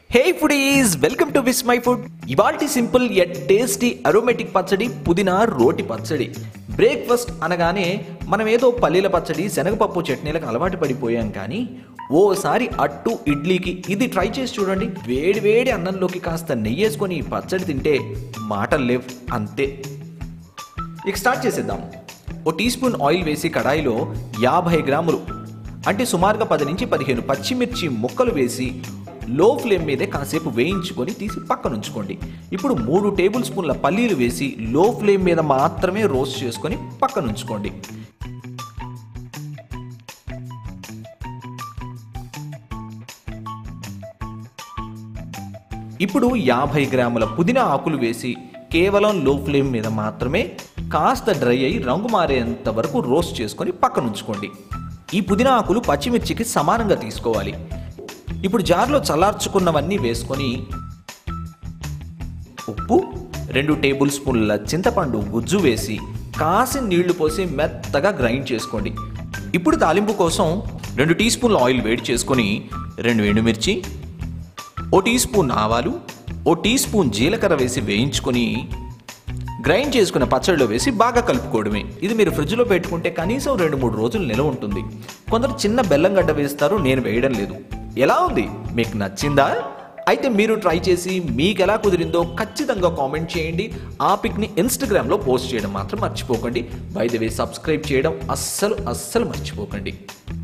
hey foodies welcome to Vismai food ఇవాల్టి simple yet tasty aromatic పచ్చడి పుదీనా రోటి పచ్చడి బ్రేక్ఫాస్ట్ అనగానే మనం ఏదో పల్లీల పచ్చడి శనగపప్పు చట్నీలకు అలవాటు పడిపోయాం కానీ ఓసారి అట్టు ఇడ్లీకి ఇది ట్రై చేసి చూడండి వేడి వేడి అన్నంలోకి కాస్త నెయ్యి వేసుకొని ఈ పచ్చడి తింటే మాటలు లేవు అంతే ఇక స్టార్ట్ చేసేద్దాం ఓ టీ స్పూన్ ఆయిల్ వేసి కడాయిలో యాభై గ్రాములు అంటే సుమారుగా పది నుంచి పదిహేను పచ్చిమిర్చి ముక్కలు వేసి లో ఫ్లేమ్ మీదే కాసేపు వేయించుకొని తీసి పక్కన ఉంచుకోండి ఇప్పుడు మూడు టేబుల్ స్పూన్ల పల్లీలు వేసి లో ఫ్లేమ్ మీద మాత్రమే రోస్ట్ చేసుకొని పక్కన ఉంచుకోండి ఇప్పుడు యాభై గ్రాముల పుదీనా ఆకులు వేసి కేవలం లో ఫ్లేమ్ మీద మాత్రమే కాస్త డ్రై అయి రంగు మారేంత వరకు రోస్ట్ చేసుకొని పక్కన ఉంచుకోండి ఈ పుదీనా ఆకులు పచ్చిమిర్చికి సమానంగా తీసుకోవాలి ఇప్పుడు జార్లో చల్లార్చుకున్నవన్నీ వేసుకొని ఉప్పు రెండు టేబుల్ స్పూన్ల చింతపండు గుజ్జు వేసి కాసి నీళ్లు పోసి మెత్తగా గ్రైండ్ చేసుకోండి ఇప్పుడు తాలింపు కోసం రెండు టీ స్పూన్ల ఆయిల్ వేడి చేసుకొని రెండు ఎండుమిర్చి ఓ టీ స్పూన్ ఆవాలు ఓ టీ స్పూన్ జీలకర్ర వేసి వేయించుకొని గ్రైండ్ చేసుకున్న పచ్చడిలో వేసి బాగా కలుపుకోవడమే ఇది మీరు ఫ్రిడ్జ్లో పెట్టుకుంటే కనీసం రెండు మూడు రోజులు నిలవ ఉంటుంది కొందరు చిన్న బెల్లం గడ్డ వేస్తారు నేను వేయడం లేదు ఎలా ఉంది మీకు నచ్చిందా అయితే మీరు ట్రై చేసి మీకు ఎలా కుదిరిందో ఖచ్చితంగా కామెంట్ చేయండి ఆ పిక్ని ఇన్స్టాగ్రామ్లో పోస్ట్ చేయడం మాత్రం మర్చిపోకండి బై ద వే సబ్స్క్రైబ్ చేయడం అస్సలు అస్సలు మర్చిపోకండి